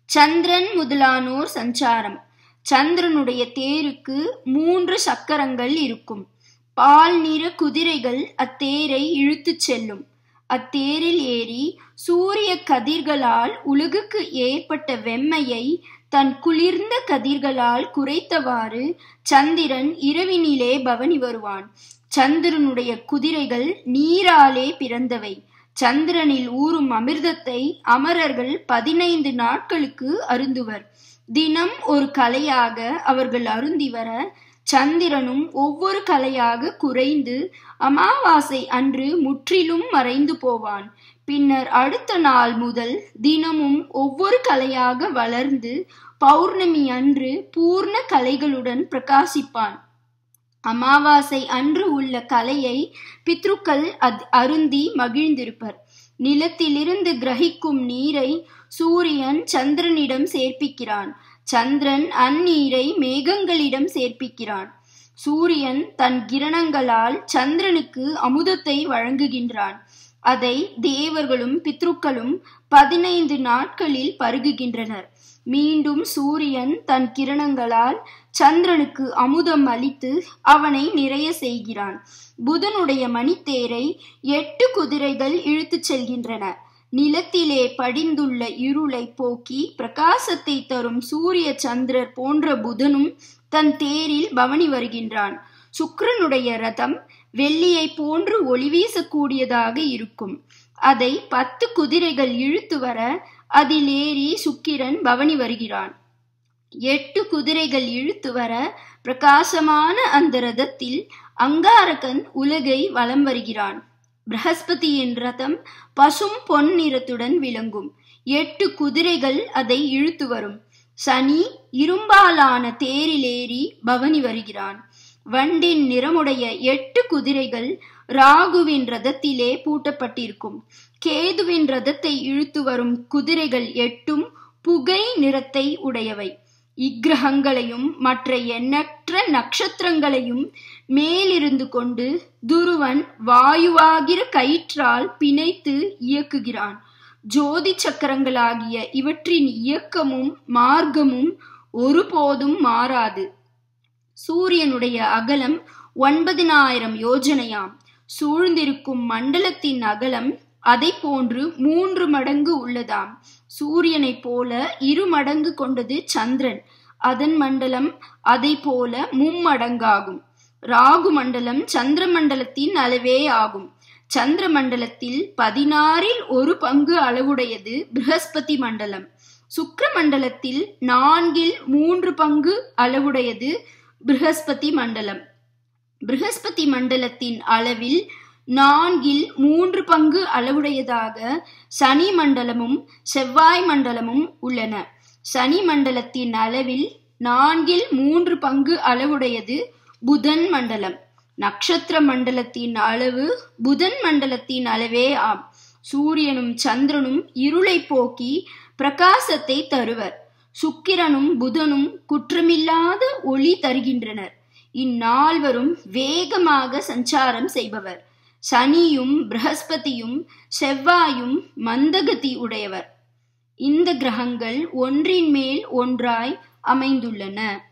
சந்திரன் முதலானோர் சஞ்சாரம் சந்திரனுடைய தேருக்கு மூன்று சக்கரங்கள் இருக்கும் பால் நிற குதிரைகள் அத்தேரை இழுத்துச் செல்லும் அத்தேரில் ஏறி சூரிய கதிர்களால் உலகுக்கு ஏற்பட்ட வெம்மையை தன் குளிர்ந்த கதிர்களால் குறைத்தவாறு சந்திரன் இரவினிலே பவனி வருவான் சந்திரனுடைய குதிரைகள் நீராலே பிறந்தவை சந்திரனில் ஊறும் அமிர்தத்தை அமரர்கள் பதினைந்து நாட்களுக்கு அருந்துவர் தினம் ஒரு கலையாக அவர்கள் அருந்தி வர சந்திரனும் ஒவ்வொரு கலையாக குறைந்து அமாவாசை அன்று முற்றிலும் மறைந்து போவான் பின்னர் அடுத்த நாள் முதல் தினமும் ஒவ்வொரு கலையாக வளர்ந்து பௌர்ணமி அன்று பூர்ண கலைகளுடன் பிரகாசிப்பான் அமாவாசை அன்று உள்ள கலையை பித்ருக்கள் அருந்தி மகிழ்ந்திருப்பர் நிலத்திலிருந்து கிரகிக்கும் நீரை சூரியன் சந்திரனிடம் சேர்ப்பிக்கிறான் சந்திரன் அந்நீரை மேகங்களிடம் சேர்ப்பிக்கிறான் சூரியன் தன் கிரணங்களால் சந்திரனுக்கு அமுதத்தை வழங்குகின்றான் அதை தேவர்களும் பித்ருக்களும் பதினைந்து நாட்களில் பருகுகின்றனர் மீண்டும் சூரியன் தன் கிரணங்களால் சந்திரனுக்கு அமுதம் அளித்து அவனை நிறைய செய்கிறான் புதனுடைய மணித்தேரை எட்டு குதிரைகள் இழுத்துச் செல்கின்றன நிலத்திலே படிந்துள்ள இருளை போக்கி பிரகாசத்தை தரும் சூரிய சந்திரர் போன்ற புதனும் தன் தேரில் பவனி வருகின்றான் சுக்ரனுடைய ரதம் வெள்ளியை போன்று ஒளி வீசக்கூடியதாக இருக்கும் அதை பத்து குதிரைகள் இழுத்து வர அதில் ஏறி சுக்கிரன் பவனி வருகிறான் எட்டு குதிரைகள் இழுத்து வர பிரகாசமான அந்த ரதத்தில் அங்காரகன் உலகை வலம் வருகிறான் பிரகஸ்பதியின் ரதம் பசும் பொன் நிறத்துடன் விளங்கும் எட்டு குதிரைகள் அதை இழுத்து வரும் சனி இரும்பாலான தேரிலேறி பவனி வருகிறான் வண்டின் நிறமுடைய எட்டு குதிரைகள் ராகுவின் ரதத்திலே பூட்டப்பட்டிருக்கும் கேதுவின் ரதத்தை இழுத்து வரும் குதிரைகள் எட்டும் புகை நிறத்தை உடையவை இக்கிரகங்களையும் மற்ற எண்ணற்ற நட்சத்திரங்களையும் மேலிருந்து கொண்டு துருவன் வாயுவாகிற கயிற்றால் பிணைத்து இயக்குகிறான் ஜோதி சக்கரங்களாகிய இவற்றின் இயக்கமும் மார்க்கமும் ஒருபோதும் மாறாது சூரியனுடைய அகலம் ஒன்பதினாயிரம் யோஜனையாம் சூழ்ந்திருக்கும் மண்டலத்தின் அகலம் அதை போன்று மூன்று மடங்கு உள்ளதாம் சூரியனைப் போல இரு மடங்கு கொண்டது சந்திரன் அதன் மண்டலம் அதை போல மும்மடங்காகும் ராகு மண்டலம் சந்திர மண்டலத்தின் அளவே ஆகும் சந்திர மண்டலத்தில் பதினாறில் ஒரு பங்கு அளவுடையது பிரகஸ்பதி மண்டலம் சுக்கிர மண்டலத்தில் நான்கில் மூன்று பங்கு அளவுடையது பிரகஸ்பதி மண்டலம் பிரகஸ்பதி மண்டலத்தின் அளவில் நான்கில் மூன்று பங்கு அளவுடையதாக சனி மண்டலமும் செவ்வாய் மண்டலமும் உள்ளன சனி மண்டலத்தின் அளவில் நான்கில் மூன்று பங்கு அளவுடையது புதன் மண்டலம் நட்சத்திர மண்டலத்தின் அளவு புதன் மண்டலத்தின் அளவே ஆம் சூரியனும் சந்திரனும் இருளை போக்கி பிரகாசத்தை தருவர் சுக்கிரனும் புதனும் குற்றமில்லாத ஒளி தருகின்றனர் இந்நால்வரும் வேகமாக சஞ்சாரம் செய்பவர் சனியும் பிரகஸ்பதியும் செவ்வாயும் மந்தகதி உடையவர் இந்த கிரகங்கள் ஒன்றின் மேல் ஒன்றாய் அமைந்துள்ளன